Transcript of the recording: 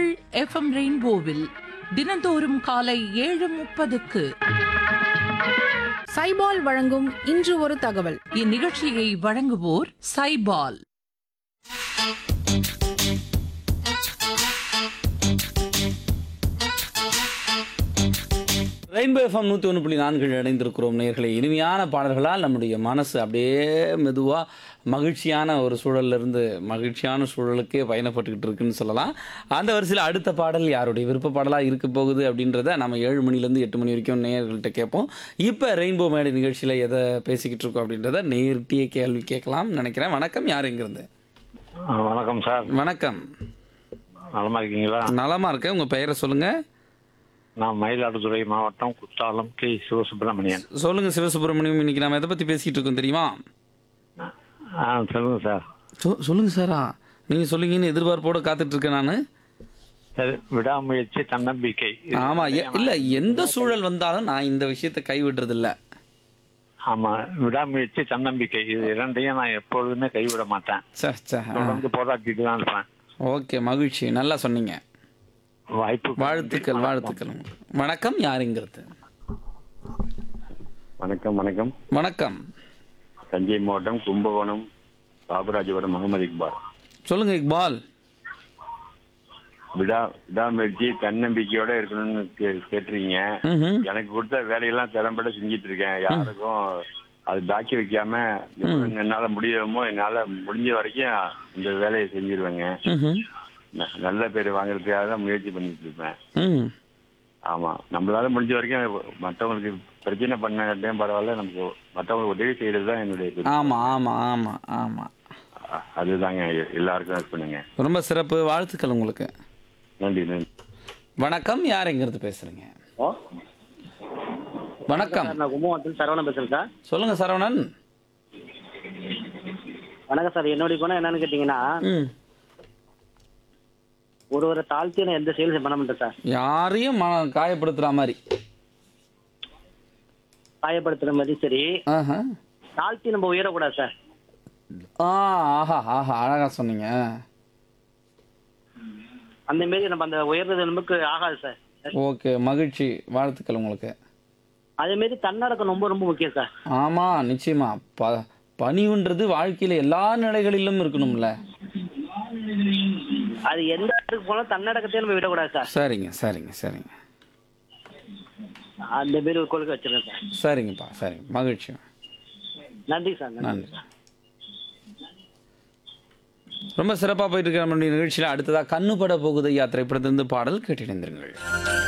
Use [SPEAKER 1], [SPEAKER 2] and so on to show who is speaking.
[SPEAKER 1] FM ரெயின்போவில் தினந்தோறும் காலை ஏழு முப்பதுக்கு
[SPEAKER 2] சைபால் வழங்கும் இன்று ஒரு தகவல்
[SPEAKER 1] இந்நிகழ்ச்சியை வழங்குவோர் சைபால்
[SPEAKER 3] ரெயின்போ எஃப்எம் நூற்றி ஒன்று புள்ளி நான்கில் இணைந்திருக்கிறோம் நேர்களை இனிமையான பாடல்களால் நம்முடைய மனசு அப்படியே மெதுவாக மகிழ்ச்சியான ஒரு சூழல்ல இருந்து மகிழ்ச்சியான சூழலுக்கே பயணப்பட்டுக்கிட்டு இருக்குன்னு சொல்லலாம் அந்த வரிசையில் அடுத்த பாடல் யாருடைய விருப்ப பாடலாக இருக்க போகுது அப்படின்றத நம்ம ஏழு மணிலேருந்து எட்டு மணி வரைக்கும் நேயர்கள்ட்ட கேட்போம் இப்போ ரெயின்போ மேடை நிகழ்ச்சியில் எதை பேசிக்கிட்டு இருக்கோம் அப்படின்றத நேர்ட்டியே கேள்வி கேட்கலாம் நினைக்கிறேன் வணக்கம் யார் எங்கிருந்து
[SPEAKER 4] ஆ, வணக்கம் சார்
[SPEAKER 3] வணக்கம்
[SPEAKER 4] நலமா இருக்கீங்களா
[SPEAKER 3] நலமாக இருக்கேன் உங்கள் பெயரை சொல்லுங்கள்
[SPEAKER 4] நான் மயிலாடுதுறை மாவட்டம் குத்தாலம் கே சிவசுப்பிரமணியன்
[SPEAKER 3] சொல்லுங்கள் சிவசுப்ரமணியம் இன்னைக்கு நம்ம எதை பற்றி பேசிக்கிட்டு இருக்கோம் தெரியுமா
[SPEAKER 4] ஆ சொல்லுங்க சார்
[SPEAKER 3] சொ சொல்லுங்க சாரா நீங்கள் சொல்லுங்கன்னு எதிர்பார்ப்போட காத்துட்டு இருக்கேன் நான்
[SPEAKER 4] சரி விடாமுயற்சி தன்னம்பிக்கை இது
[SPEAKER 3] ஆமாம் இல்லை எந்த சூழல் வந்தாலும் நான் இந்த விஷயத்தை கைவிடுறது இல்ல
[SPEAKER 4] ஆமா விடாமுயற்சி தன்னம்பிக்கை இது இரண்டையும் நான் எப்பொழுதுமே கைவிட மாட்டேன்
[SPEAKER 3] சே சே
[SPEAKER 4] தொடர்ந்து போராட்டிட்டு தான் இருப்பேன்
[SPEAKER 3] ஓகே மகிழ்ச்சி நல்லா சொன்னீங்க
[SPEAKER 4] வாய்ப்பு
[SPEAKER 3] வாழ்த்துக்கள் வாழ்த்துக்கள் வணக்கம் யாருங்கிறது
[SPEAKER 5] வணக்கம் வணக்கம்
[SPEAKER 3] வணக்கம்
[SPEAKER 5] தஞ்சை மாவட்டம் கும்பகோணம் பாபராஜபுரம் முகமது இக்பால்
[SPEAKER 3] சொல்லுங்க இக்பால்
[SPEAKER 5] விடா விடாமுயற்சி தன்னம்பிக்கையோட இருக்கணும்னு கே- கேட்டிருக்கீங்க
[SPEAKER 3] ம்ஹும்.
[SPEAKER 5] எனக்கு கொடுத்த வேலையெல்லாம் திறம்பட செஞ்சிட்டு இருக்கேன் யாருக்கும் அது பாக்கி வைக்காம என்னால முடியுமோ என்னால முடிஞ்ச வரைக்கும் இந்த வேலையை செஞ்சிருவேங்க
[SPEAKER 3] ம்ஹும்.
[SPEAKER 5] ந- நல்ல பேர் வாங்குறதுக்காக தான் முயற்சி பண்ணிட்டு இருப்பேன்
[SPEAKER 3] ம்
[SPEAKER 5] ஆமா நம்மளால முடிஞ்ச வரைக்கும் மற்றவங்களுக்கு பிரச்சனை பண்ணாட்டையும் பரவாயில்ல நமக்கு மற்றவங்களுக்கு உதவி செய்யறது தான் என்னுடைய குறிக்கோள்.
[SPEAKER 3] ஆமாம் ஆமாம் ஆமாம் ஆமாம்
[SPEAKER 5] அ- அதுதாங்க எ- எல்லாருக்கும் ஹெல்ப் பண்ணுங்க
[SPEAKER 3] ரொம்ப சிறப்பு வாழ்த்துக்கள் உங்களுக்கு
[SPEAKER 5] நன்றி நன்றி
[SPEAKER 3] வணக்கம் யாருங்கிறது பேசுறீங்க வணக்கம்
[SPEAKER 6] நான் கும்பகோணத்தில் சரவணன் பேசுறேன் சார்
[SPEAKER 3] சொல்லுங்க சரவணன்
[SPEAKER 6] வணக்கம் சார் என்னுடைய குணம் என்னன்னு கேட்டீங்கன்னா
[SPEAKER 3] ம்
[SPEAKER 6] ஒருவரை தாழ்த்தி நான் எந்த செயலும் பண்ண மாட்டேன் சார்
[SPEAKER 3] யாரையும் மன காயப்படுத்துற மாதிரி
[SPEAKER 6] காயப்படுத்துற மாதிரி சரி
[SPEAKER 3] ஆஹா
[SPEAKER 6] தாழ்த்தி நம்ம உயரக்கூடாது சார்
[SPEAKER 3] ஆ ஆஹா ஆஹா அழகா சொன்னீங்க
[SPEAKER 6] அந்த மாரி நம்ம அந்த உயர்றது நமக்கு ஆகாது சார்
[SPEAKER 3] ஓகே மகிழ்ச்சி வாழ்த்துக்கள் உங்களுக்கு
[SPEAKER 6] அதே மாரி தன்னடக்கம் ரொம்ப ரொம்ப முக்கியம் சார்
[SPEAKER 3] ஆமா நிச்சயமா ப பணிவுன்றது வாழ்க்கையில எல்லா நிலைகளிலும் இருக்கணும்ல
[SPEAKER 6] அது எந்த இடத்துக்கு போனாலும் தன்னடக்கத்தையும் நம்ம விடக்கூடாது சார்
[SPEAKER 3] சரிங்க சரிங்க சரிங்க
[SPEAKER 6] அந்த மாரி ஒரு கொள்கை வச்சிருக்கேன் சார்
[SPEAKER 3] சரிங்கப்பா சரிங்க மகிழ்ச்சி
[SPEAKER 6] நன்றி சார் நன்றி
[SPEAKER 3] நன்றி ரொம்ப சிறப்பாக போயிட்டு இருக்கிற நம்மளுடைய நிகழ்ச்சியில் அடுத்ததாக கண்ணுபட போகுது யாத்திரை திரைப்படத்திலிருந்து பாடல் கேட்டிருந்திருங்கள்